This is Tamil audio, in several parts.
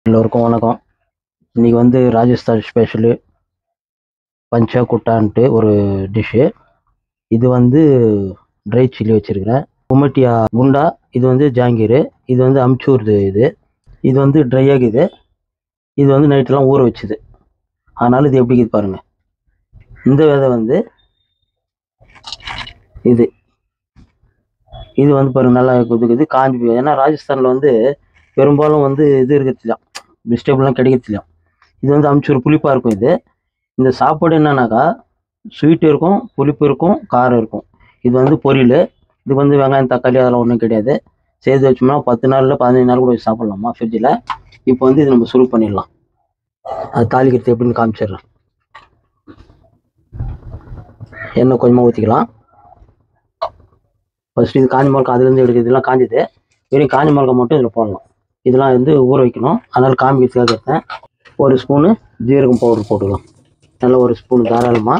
எல்லோருக்கும் வணக்கம் இன்னைக்கு வந்து ராஜஸ்தான் ஸ்பெஷலு பஞ்சா குட்டான்ட்டு ஒரு டிஷ்ஷு இது வந்து ட்ரை சில்லி வச்சுருக்கிறேன் குமட்டியா குண்டா இது வந்து ஜாங்கீர் இது வந்து அம்ச்சூர்து இது இது வந்து ட்ரை ஆகுது இது வந்து நைட்டெல்லாம் ஊற வச்சுது அதனால் இது எப்படி இருக்குது பாருங்கள் இந்த விதை வந்து இது இது வந்து பாருங்க நல்லா இருக்குது காஞ்சி போய் ஏன்னா ராஜஸ்தானில் வந்து பெரும்பாலும் வந்து இது இருக்கிறது வெஜிடபிள்லாம் கிடைக்கிறதுலையும் இது வந்து அமுச்சூர் புளிப்பாக இருக்கும் இது இந்த சாப்பாடு என்னன்னாக்கா ஸ்வீட் இருக்கும் புளிப்பு இருக்கும் காரம் இருக்கும் இது வந்து பொரியல் இது வந்து வெங்காயம் தக்காளி அதெல்லாம் ஒன்றும் கிடையாது சேர்த்து வச்சோம்னா பத்து நாளில் பதினஞ்சு நாள் கூட வச்சு சாப்பிட்லாமா ஃப்ரிட்ஜில் இப்போ வந்து இது நம்ம சுரு பண்ணிடலாம் அது தாளிக்கிறது எப்படின்னு காமிச்சிடுறேன் எண்ணெய் கொஞ்சமாக ஊற்றிக்கலாம் ஃபஸ்ட்டு இது காஞ்ச மிளகா அதுலேருந்து எடுக்கிறது இதெல்லாம் காஞ்சது வெறும் காஞ்ச மிளகா மட்டும் இதில் போடலாம் இதெல்லாம் வந்து ஊற வைக்கணும் அதனால் காமிக்கிறதுக்காக எடுத்தேன் ஒரு ஸ்பூனு ஜீரகம் பவுடர் போட்டுக்கலாம் நல்லா ஒரு ஸ்பூன் தாராளமாக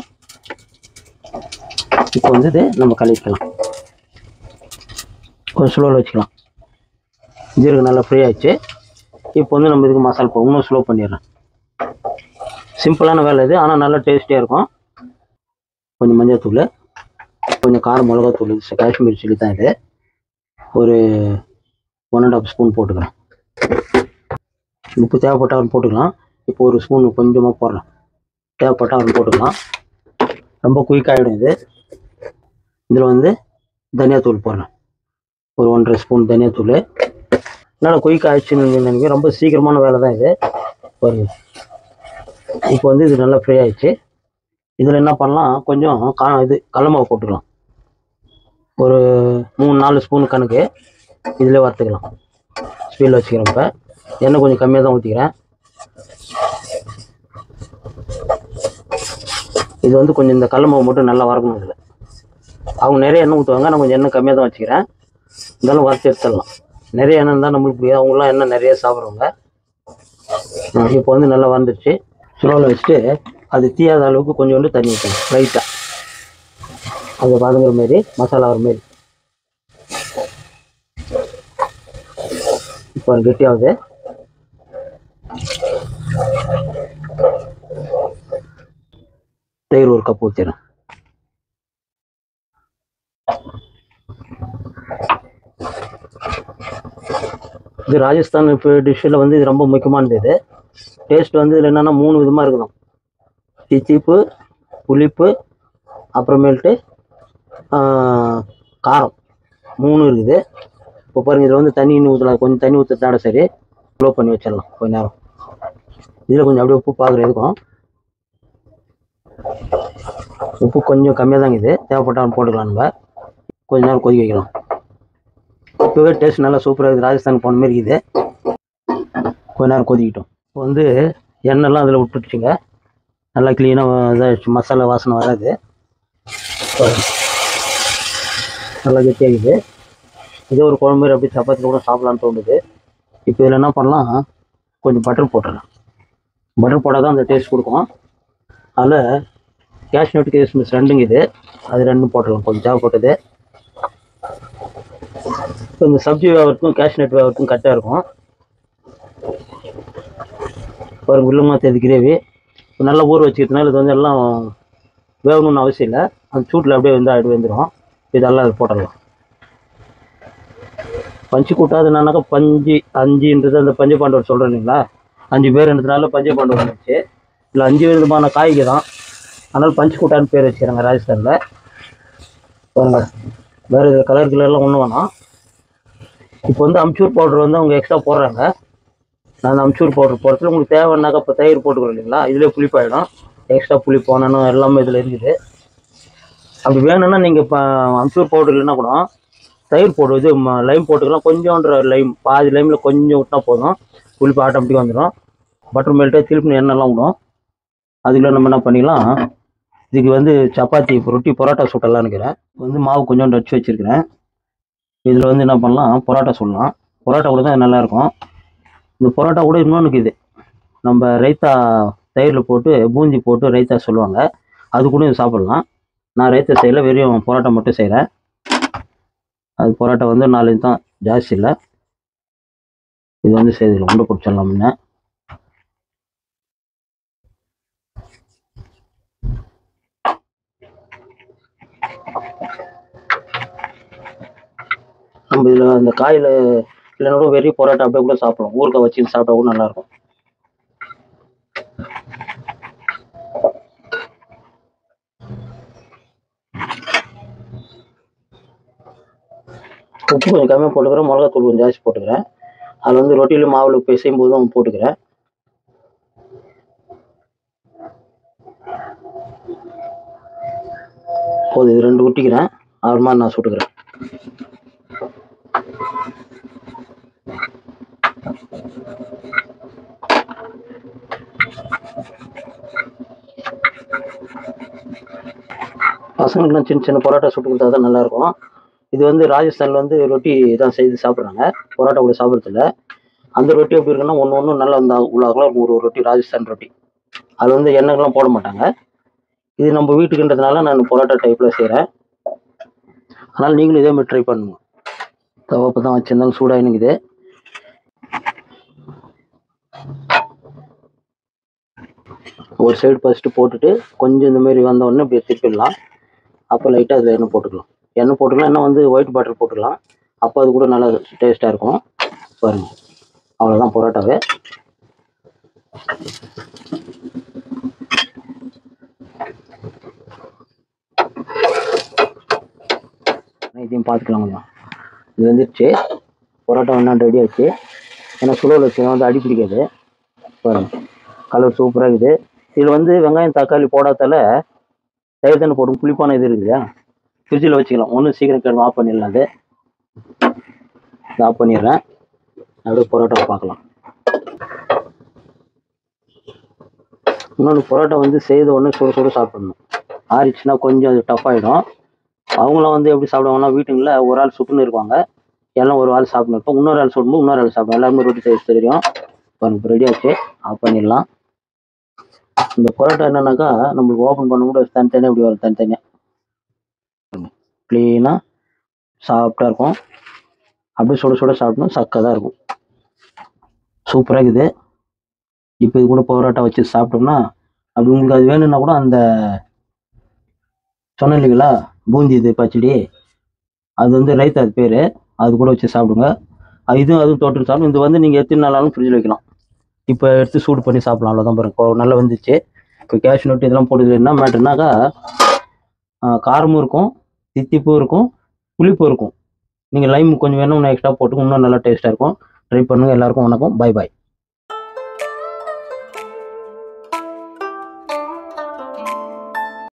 இப்போ வந்து இது நம்ம கலக்கிக்கலாம் கொஞ்சம் ஸ்லோவில் வச்சுக்கலாம் ஜீரகம் நல்லா ஃப்ரீ ஆயிடுச்சு இப்போ வந்து நம்ம இதுக்கு மசாலா போ இன்னும் ஸ்லோ பண்ணிடுறேன் சிம்பிளான வேலை இது ஆனால் நல்லா டேஸ்டியாக இருக்கும் கொஞ்சம் மஞ்சள் தூள் கொஞ்சம் காரம் மிளகாத்தூள் இது காஷ்மீர் சில்லி தான் இது ஒரு ஒன் அண்ட் ஆஃப் ஸ்பூன் போட்டுக்கிறேன் உப்பு தேவைப்பட்டால் அவன் போட்டுக்கலாம் இப்போ ஒரு ஸ்பூன் கொஞ்சமாக போடுறேன் தேவைப்பட்டால் அவன் போட்டுக்கலாம் ரொம்ப குயிக் ஆகிடும் இது இதில் வந்து தனியாத்தூள் போடுறேன் ஒரு ஒன்றரை ஸ்பூன் தனியாத்தூள் நல்லா குயிக் ஆயிடுச்சுன்னு நினைக்கிறேன் ரொம்ப சீக்கிரமான வேலை தான் இது பாருங்க இப்போ வந்து இது நல்லா ஃப்ரீ ஆயிடுச்சு இதில் என்ன பண்ணலாம் கொஞ்சம் கா இது கடல மாவு போட்டுக்கலாம் ஒரு மூணு நாலு ஸ்பூன் கணக்கு இதில் வறுத்துக்கலாம் ஸ்பீடில் வச்சுக்கிறேன் இப்போ எண்ணெய் கொஞ்சம் கம்மியாக தான் ஊற்றிக்கிறேன் இது வந்து கொஞ்சம் இந்த கடல மாவு மட்டும் நல்லா வறுக்கணும் இதில் அவங்க நிறைய எண்ணெய் ஊற்றுவாங்க நான் கொஞ்சம் எண்ணெய் கம்மியாக தான் வச்சுக்கிறேன் இருந்தாலும் வறுத்து எடுத்துடலாம் நிறைய எண்ணெய் இருந்தால் நம்மளுக்கு பிடிக்கும் அவங்களாம் எண்ணெய் நிறைய சாப்பிட்றவங்க இப்போ வந்து நல்லா வந்துடுச்சு ஸ்லோவில் வச்சுட்டு அது தீயாத அளவுக்கு கொஞ்சோண்டு தண்ணி ஊற்றணும் லைட்டாக அது வதங்குற மாரி மசாலா வர மாரி இப்போ கெட்டியாகுது தயிர் ஒரு கப் ஊற்றிடுறேன் இது ராஜஸ்தான் இப்போ டிஷ்ஷில் வந்து இது ரொம்ப முக்கியமானது இது டேஸ்ட் வந்து இதில் என்னென்னா மூணு விதமாக இருக்குதும் தித்திப்பு புளிப்பு அப்புறமேல்ட்டு காரம் மூணு இருக்குது இப்போ பாருங்கள் இதில் வந்து தண்ணி இன்னும் ஊற்றலாம் கொஞ்சம் தண்ணி ஊற்றுறதாட சரி க்ளோ பண்ணி வச்சிடலாம் கொஞ்ச நேரம் இதில் கொஞ்சம் அப்படியே உப்பு பார்க்குற இருக்கும் உப்பு கொஞ்சம் கம்மியாக தாங்க இது தேவைப்பட்டாலும் போட்டுக்கலாம் நம்ம கொஞ்ச நேரம் கொதிக்க வைக்கலாம் இப்போவே டேஸ்ட் நல்லா சூப்பராக இருக்குது ராஜஸ்தான் போன மாதிரி இருக்குது கொஞ்ச நேரம் கொதிக்கிட்டோம் இப்போ வந்து எண்ணெய்லாம் அதில் விட்டுடுச்சுங்க நல்லா க்ளீனாக இதாகிடுச்சு மசாலா வாசனை வராது நல்லா கெட்டியாகுது இதே ஒரு குழம்பு மாதிரி அப்படியே சப்பாத்தி கூட சாப்பிட்லான்னு தோணுது இப்போ இதில் என்ன பண்ணலாம் கொஞ்சம் பட்டர் போட்டுறேன் பட்டர் போட்டால் தான் அந்த டேஸ்ட் கொடுக்கும் அதில் கேஷ்நட் கிஸ்மிஸ் ரெண்டுங்க இது அது ரெண்டும் போட்டுடலாம் கொஞ்சம் தேவைப்பட்டது இப்போ இந்த சப்ஜி வேவருக்கும் கேஷ்நட் வேவருக்கும் கரெக்டாக இருக்கும் ஒரு உள்ளமா தேதி கிரேவி நல்லா ஊற வச்சுக்கிறதுனால இது வந்து எல்லாம் வேகணும்னு அவசியம் இல்லை அந்த சூட்டில் அப்படியே வந்து ஆகிட்டு வந்துடும் இதெல்லாம் அது போட்டுடலாம் பஞ்சு கூட்டாது என்னன்னாக்கா பஞ்சு அஞ்சுன்றது அந்த பஞ்ச பாண்டவர் சொல்கிறேன் இல்லைங்களா அஞ்சு பேர்ன்றதுனால பஞ்ச பாண்டவர் வந்துச்சு இல்லை அஞ்சு விதமான காய்கறி தான் அதனால் பஞ்சு கூட்டான்னு பேர் வச்சுக்கிறாங்க ராஜஸ்தானில் பாருங்க வேறு கலர் கலர்லாம் ஒன்றும் வேணாம் இப்போ வந்து அம்ச்சூர் பவுடர் வந்து அவங்க எக்ஸ்ட்ரா போடுறாங்க நான் அந்த அம்ச்சூர் பவுடர் போடுறதுல உங்களுக்கு தேவைன்னாக்கா இப்போ தயிர் போட்டுக்கிறோம் இல்லைங்களா இதிலே புளிப்பாயிடும் எக்ஸ்ட்ரா புளி போனணும் எல்லாமே இதில் இருக்குது அப்படி வேணும்னா நீங்கள் இப்போ அம்ச்சூர் பவுடர் இல்லைன்னா கூட தயிர் போடு இது லைம் போட்டுக்கலாம் கொஞ்சோன்ற லைம் பாதி லைமில் கொஞ்சம் விட்டா போதும் புளிப்பு ஆட்டோமேட்டிக்காக வந்துடும் பட்டர் மெல்ட்டு திருப்பி எண்ணெய்லாம் விடும் அதுக்குள்ள நம்ம என்ன பண்ணிக்கலாம் இதுக்கு வந்து சப்பாத்தி ரொட்டி பரோட்டா சுட்டலாம் இருக்கிறேன் வந்து மாவு கொஞ்சோண்டு வச்சு வச்சுருக்கிறேன் இதில் வந்து என்ன பண்ணலாம் பரோட்டா சுடலாம் பரோட்டா கூட தான் நல்லாயிருக்கும் இந்த பரோட்டா கூட இன்னொன்று இது நம்ம ரைத்தா தயிரில் போட்டு பூந்தி போட்டு ரைத்தா சொல்லுவாங்க அது கூட இது சாப்பிட்லாம் நான் ரைத்தா செய்யல வெறும் பரோட்டா மட்டும் செய்கிறேன் அது பரோட்டா வந்து நாலு தான் ஜாஸ்தி இல்லை இது வந்து செய்திடலாம் உண்டை பிடிச்சிடலாம் முன்ன நம்ம இதில் அந்த காயில் இல்லைன்னா கூட வெறி பரோட்டா அப்படியே கூட சாப்பிடலாம் ஊறுகாய் வச்சு சாப்பிட்டா கூட நல்லாயிருக்கும் உப்பு கொஞ்சம் கம்மியாக போட்டுக்கிறேன் மிளகாத்தூள் கொஞ்சம் ஜாஸ்தி போட்டுக்கிறேன் அதில் வந்து ரொட்டியில் மாவில் பிசையும் போதும் போட்டுக்கிறேன் போதும் இது ரெண்டு ஊட்டிக்கிறேன் அப்புறமா நான் சுட்டுக்கிறேன் பசங்களுக்குலாம் சின்ன சின்ன பரோட்டா சுட்டு கொடுத்தா தான் நல்லாயிருக்கும் இது வந்து ராஜஸ்தானில் வந்து ரொட்டி தான் செய்து சாப்பிட்றாங்க பரோட்டா கூட சாப்பிட்றதில்ல அந்த ரொட்டி எப்படி இருக்குன்னா ஒன்று ஒன்று நல்லா இந்த உலகெல்லாம் ஒரு ஒரு ரொட்டி ராஜஸ்தான் ரொட்டி அது வந்து எண்ணெய்லாம் போட மாட்டாங்க இது நம்ம வீட்டுக்குன்றதுனால நான் பரோட்டா டைப்பில் செய்கிறேன் அதனால் நீங்களும் இதே மாதிரி ட்ரை பண்ணுங்க தவப்போ தான் வச்சுருந்தாலும் சூடாக நிற்குது ஒரு சைடு ஃபஸ்ட்டு போட்டுட்டு கொஞ்சம் இந்த மாதிரி வந்த உடனே இப்படி திருப்பிடலாம் அப்போ லைட்டாக அதில் எண்ணெய் போட்டுக்கலாம் எண்ணெய் போட்டுக்கலாம் எண்ணெய் வந்து ஒயிட் பட்டர் போட்டுக்கலாம் அப்போ அது கூட நல்லா டேஸ்ட்டாக இருக்கும் பாருங்க அவ்வளோதான் பரோட்டாவே இதையும் பார்த்துக்கலாம் கொஞ்சம் இது வந்துருச்சு பரோட்டா ஒன்றா ரெடி ஆச்சு ஏன்னா சுழல் வச்சு வந்து அடி பிடிக்காது பாருங்க கலர் சூப்பராக இருக்குது இதில் வந்து வெங்காயம் தக்காளி போடாதால தயிர் தண்ணி போட்டு புளிப்பான இது இருக்குதா ஃப்ரிட்ஜில் வச்சுக்கலாம் ஒன்றும் சீக்கிரம் கிளம்ப ஆஃப் பண்ணிடலாம் அது இதை ஆஃப் பண்ணிடுறேன் அப்படியே பரோட்டா பார்க்கலாம் இன்னொன்று பரோட்டா வந்து செய்த உடனே சுட சுட சாப்பிடணும் ஆறிச்சுன்னா கொஞ்சம் அது டஃப் ஆகிடும் அவங்களாம் வந்து எப்படி சாப்பிடுவாங்கன்னா வீட்டுங்களில் ஒரு ஆள் சுட்டுன்னு இருப்பாங்க எல்லாம் ஒரு ஆள் சாப்பிடணும் இருப்போம் இன்னொரு ஆள் சுடும்போது இன்னொரு ஆள் சாப்பிடும் எல்லாருமே ரொட்டி செய்ய தெரியும் இப்போ ரெடி ஆச்சு ஆஃப் பண்ணிடலாம் இந்த பரோட்டா என்னன்னாக்கா நம்மளுக்கு ஓப்பன் பண்ண கூட தனித்தனியாக இப்படி வரும் தனித்தனியாக க்ளீனாக சாஃப்டாக இருக்கும் அப்படியே சுட சுட சாப்பிடணும் சக்கை தான் இருக்கும் சூப்பராக இருக்குது இப்போ இது கூட பரோட்டா வச்சு சாப்பிட்டோம்னா அப்படி உங்களுக்கு அது வேணும்னா கூட அந்த சொன்னேன் இல்லைங்களா பூந்தி இது பச்சடி அது வந்து ரைத்தா அது பேர் அது கூட வச்சு சாப்பிடுங்க அது இதுவும் அதுவும் தொட்டு சாப்பிடும் இது வந்து நீங்கள் எத்தனை நாளாலும் ஃப்ரிட்ஜில் வைக்கலாம் இப்போ எடுத்து சூடு பண்ணி சாப்பிடலாம் அவ்வளோதான் பாருங்க கொ- நல்லா வந்துச்சு இப்போ கேஷ் நோட்டு இதெல்லாம் போடுறது என்ன மேட்டர்னாக்கா காரமும் இருக்கும் தித்திப்பும் இருக்கும் புளிப்பும் இருக்கும் நீங்கள் லைம் கொஞ்சம் வேணும் எக்ஸ்ட்ரா போட்டு இன்னும் நல்லா டேஸ்ட்டாக இருக்கும் ட்ரை பண்ணுங்கள் எல்லாருக்கும் வணக்கம் பை பாய்